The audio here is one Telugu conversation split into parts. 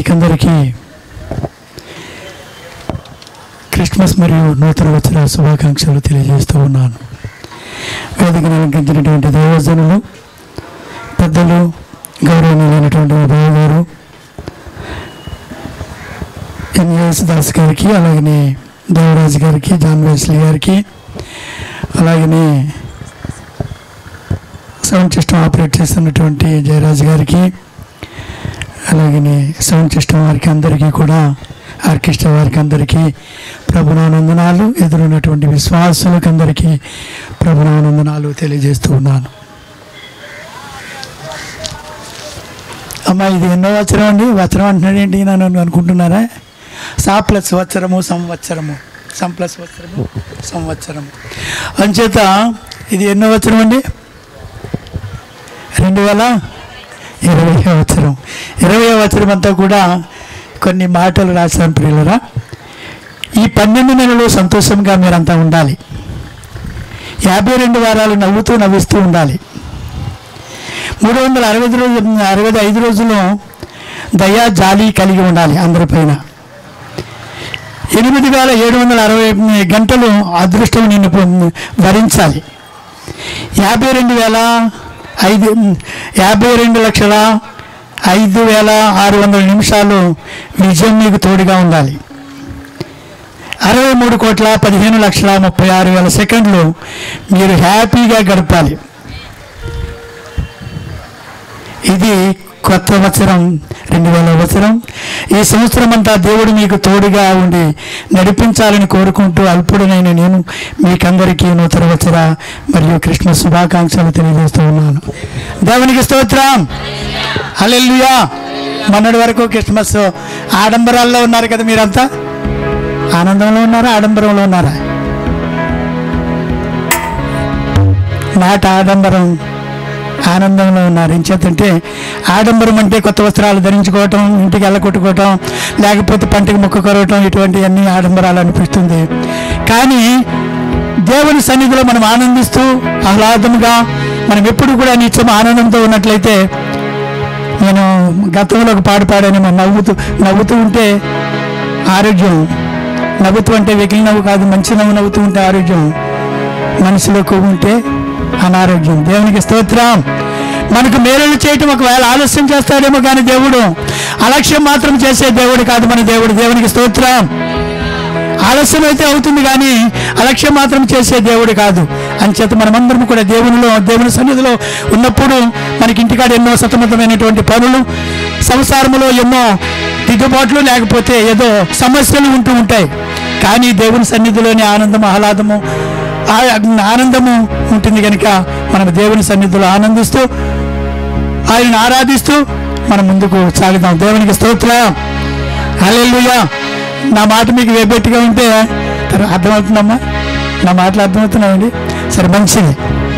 మీకందరికీ క్రిస్మస్ మరియు నూతన వచ్చిన శుభాకాంక్షలు తెలియజేస్తూ ఉన్నాను వేదికను అలంకరించినటువంటి దైవజనులు పెద్దలు గౌరవనీయులైనటువంటి మా బావ గారు ఎన్ఎస్ దాస్ గారికి అలాగనే దేవరాజు గారికి జాన్ వెస్లీ గారికి అలాగనే సౌండ్ సిస్టమ్ ఆపరేట్ చేస్తున్నటువంటి జయరాజు గారికి అలాగనే సౌండ్ సిస్టమ్ వారికి అందరికీ కూడా ఆర్కెస్ట్రా వారికి అందరికీ ప్రభునానందనాలు ఎదురున్నటువంటి విశ్వాసులకు అందరికీ ప్రభునానందనాలు తెలియజేస్తూ ఉన్నాను అమ్మా ఇది ఎన్నో వచనం అండి వచనం అంటున్నాడు ఏంటి నన్ను అనుకుంటున్నారా సా ప్లస్ వత్సరము సంవత్సరము సం ప్లస్ వత్సరము సంవత్సరము అంచేత ఇది ఎన్నో వచనం అండి రెండు వేల ఇరవై సంవత్సరం ఇరవై సంవత్సరం అంతా కూడా కొన్ని మాటలు రాశాను ప్రియులరా ఈ పన్నెండు నెలలు సంతోషంగా మీరంతా ఉండాలి యాభై రెండు వారాలు నవ్వుతూ నవ్విస్తూ ఉండాలి మూడు వందల అరవై రోజు అరవై ఐదు రోజులు దయా జాలి కలిగి ఉండాలి అందరిపైన ఎనిమిది వేల ఏడు వందల అరవై గంటలు అదృష్టం నిన్ను పొ- భరించాలి యాభై రెండు వేల ఐదు యాభై రెండు లక్షల ఐదు వేల ఆరు వందల నిమిషాలు విజయం మీకు తోడుగా ఉండాలి అరవై మూడు కోట్ల పదిహేను లక్షల ముప్పై ఆరు వేల సెకండ్లు మీరు హ్యాపీగా గడపాలి ఇది కొత్త వత్సరం రెండు వేల వత్సరం ఈ సంవత్సరం అంతా దేవుడు మీకు తోడుగా ఉండి నడిపించాలని కోరుకుంటూ అల్పుడనైన నేను మీకందరికీ నూతన వత్సర మరియు క్రిస్మస్ శుభాకాంక్షలు తెలియజేస్తూ ఉన్నాను దేవునికి స్తోత్రం హల్లెలూయా మొన్నటి వరకు క్రిస్మస్ ఆడంబరాల్లో ఉన్నారు కదా మీరంతా ఆనందంలో ఉన్నారా ఆడంబరంలో ఉన్నారా మాట ఆడంబరం ఆనందంలో ఉన్నారు ఎంచేతంటే ఆడంబరం అంటే కొత్త వస్త్రాలు ధరించుకోవటం ఇంటికి వెళ్ళకొట్టుకోవటం లేకపోతే పంటకి మొక్క కొరవటం ఇటువంటివన్నీ ఆడంబరాలు అనిపిస్తుంది కానీ దేవుని సన్నిధిలో మనం ఆనందిస్తూ ఆహ్లాదముగా మనం ఎప్పుడు కూడా నిత్యం ఆనందంతో ఉన్నట్లయితే నేను గతంలో ఒక పాట పాడాను మనం నవ్వుతూ నవ్వుతూ ఉంటే ఆరోగ్యం నవ్వుతూ అంటే వెకిలి నవ్వు కాదు మంచి నవ్వు నవ్వుతూ ఉంటే ఆరోగ్యం మనసులో కొవ్వు ఉంటే అనారోగ్యం దేవునికి స్తోత్రం మనకు మేలులు చేయటం ఒకవేళ ఆలస్యం చేస్తాడేమో కానీ దేవుడు అలక్ష్యం మాత్రం చేసే దేవుడు కాదు మన దేవుడు దేవునికి స్తోత్రం ఆలస్యం అయితే అవుతుంది కానీ అలక్ష్యం మాత్రం చేసే దేవుడు కాదు అంచేత మనమందరం కూడా దేవునిలో దేవుని సన్నిధిలో ఉన్నప్పుడు మనకి ఇంటికాడ ఎన్నో సతమతమైనటువంటి పనులు సంసారములో ఎన్నో దిద్దుబాట్లు లేకపోతే ఏదో సమస్యలు ఉంటూ ఉంటాయి కానీ దేవుని సన్నిధిలోని ఆనందం ఆహ్లాదము ఆ ఆనందము ఉంటుంది కనుక మనం దేవుని సన్నిధిలో ఆనందిస్తూ ఆయనను ఆరాధిస్తూ మనం ముందుకు సాగుదాం దేవునికి స్తోత్రం హల్లెలూయా నా మాట మీకు వేబెట్టిగా ఉంటే తర్వా- అర్థమవుతుందమ్మా నా మాటలు అర్థమవుతున్నాయండి సరే మంచిది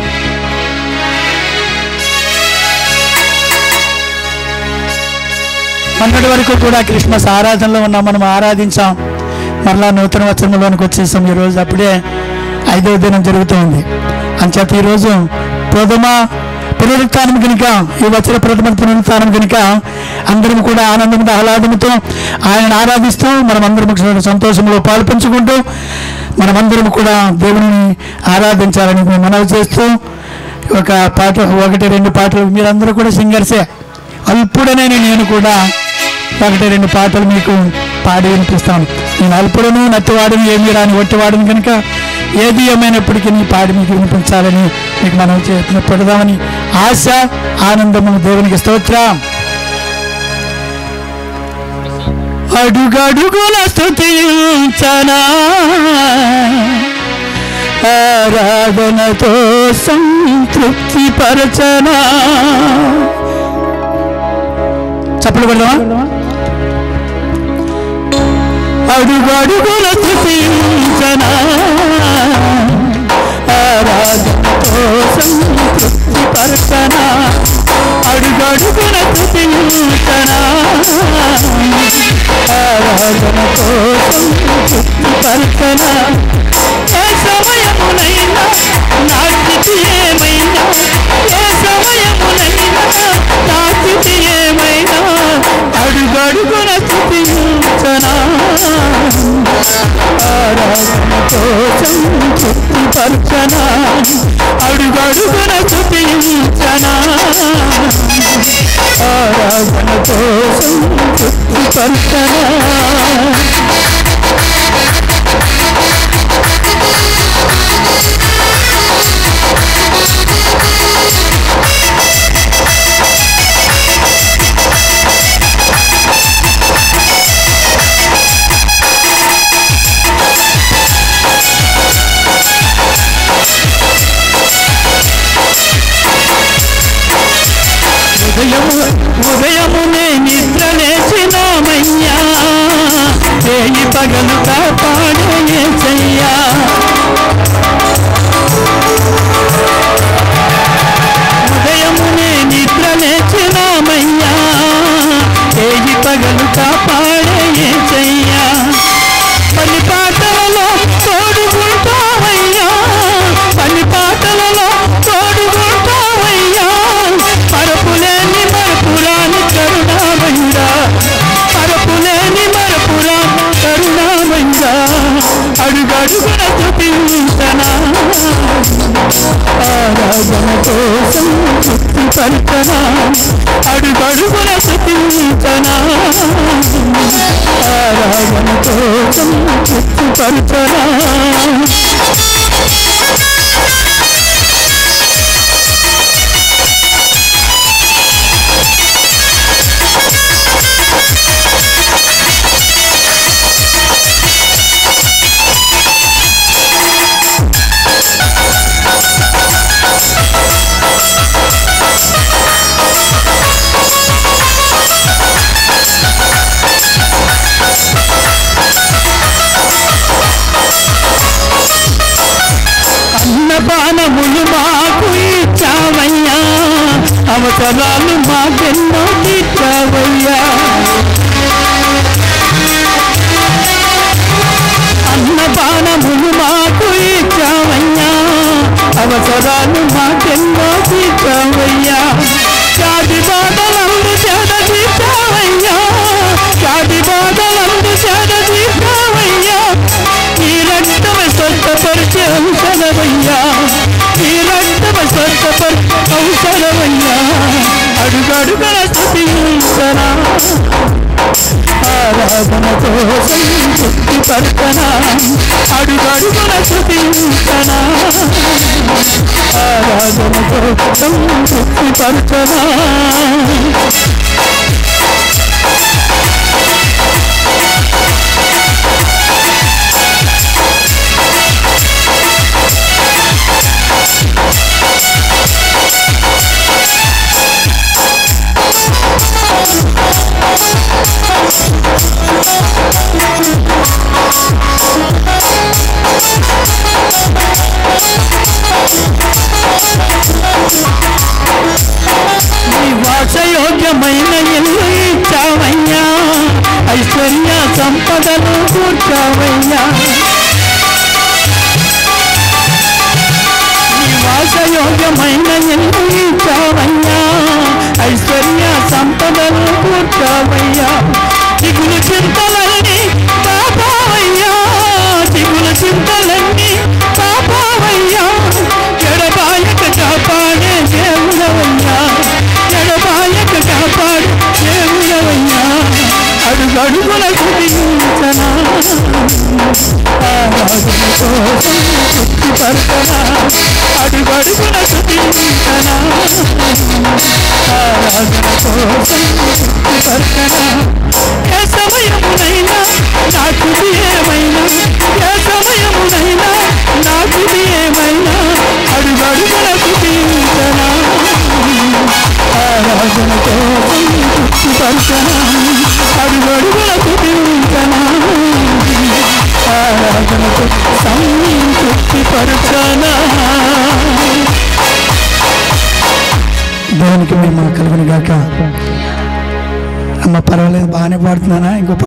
మొన్నటి వరకు కూడా క్రిస్మస్ ఆరాధనలో ఉన్నాం మనం ఆరాధించాం మరలా నూతన వచనంలోనికి వచ్చేసాం ఈరోజు అప్పుడే ఐదవ దినం జరుగుతుంది అంచేత ఈరోజు ప్రథమ పునరుత్థానం కనుక ఈ వచ్చిన ప్రథమ పునరుత్థానం కనుక అందరం కూడా ఆనందంతో ఆహ్లాదంతో ఆయన ఆరాధిస్తూ మనం అందరం సంతోషంలో పాలు పంచుకుంటూ మనమందరం కూడా దేవుని ఆరాధించాలని మనవి చేస్తూ ఒక పాట ఒకటి రెండు పాటలు మీరందరూ కూడా సింగర్సే అల్పుడనైన నేను కూడా ఒకటి రెండు పాటలు మీకు పాడి వినిపిస్తాను నేను అల్పుడను నత్తివాడను ఏమీ రాని ఒట్టివాడను కనుక ఏది ఏమైనప్పటికీ నీ పాడి మీకు వినిపించాలని మీకు మనం చేసిన పెడదామని ఆశ ఆనందము దేవునికి స్తోత్రం అడుగడుగుల స్థుతించనా ఆరాధనతో సంతృప్తి పరచనా చప్పలు కొడదామా అడుగడుగుల స్థుతించనా ఆరాధనతో సంతృప్తి పరచనా అడుగడుగుల స్థుతించనా ఆరాధనతో సంతృప్తి పరచనా ఏ సమయమునైనా నా స్థితి ఏమైనా ఏ సమయమునైనా నా స్థితి ఏమైనా అడుగడుగున ఆరాధన కోసం తృప్తిపరచనా ఉదయము ఉదయమునే నిద్ర లేచినామయ్యా చేయి పగలు కాపాడే చెయ్యా ఉదయమునే నిద్ర లేచినామయ్యా చేయి పగలు కాపాడే చెయ్యా పని పాటలలో తోడుకుంటావయ్యా పని పాటలలో తోడుకుంటావయ్యా మరపులేని మరపురాని కరుణామయ్యా మరపులేని మరపురాని కరుణామయ్యా అడుగడుగున చూపించనా ఆరాధన కోసం తృప్తిపరచనా అడుగడుగున చూపించనా ఆరాధన కోసం తృప్తిపరచనా అన్నపానములు మాకు ఇచ్చావయ్యా అవసరాలు మాకెన్నో తీర్చావయ్యా అన్నపానములు మాకు ఇచ్చావయ్యా అవసరాలు మాకెన్నో తీర్చావయ్యా జాతి బాధలందు చెడ తీర్చావయ్యా జాతి బాధలందు చెడ తీర్చావయ్యా ఈ రక్తమ స్వస్థపరిచే ఔషధమయ్యా ఈ రక్తమ స్వస్థపరిచే ఔషధమయ్యా అడుగడుగల స్థుతించనా ఆరాధన కోసం తృప్తిపరచనా అడుగడుగున స్థుతించనా ఆరాధన కోసం తృప్తిపరచనా నీ వాసయోగ్యమైన ఇల్లు ఇచ్చావయ్యా ఐశ్వర్య సంపదను కూర్చావయ్యా నీ వాసయోగ్యమైన ఇల్లు ఇచ్చావయ్యా ఐశ్వర్య సంపదను కూర్చావయ్యా దిగులు చింతలన్నీ పాపావయ్యా దిగులు చింతలన్నీ పాపావయ్యా ఎడబాయక కాపాడే దేవుడవయ్యా ఎడబాయక కాపాడే దేవుడవయ్యా అడుగడుగుల కుదించనా ఆరాధన కోసం తృప్తిపరచనా అడుగడుగున కుదించనా ఆరాధన కోసం తృప్తిపరచనా ఏ సమయమునైనా నాకు ఏమైనా ఏ సమయమునైనా నాకు ఏమైనా అడుగడుగున కుదించనా ఆరాధన కోసం తృప్తిపరచనా అడుగడుగున కుదించనా ఆరాధనకు సంతృప్తిపరచనా దేవునికి మేము కలుగుని గాక అమ్మ పర్వాలేదు బాగానే పాడుతున్నానా ఇంకో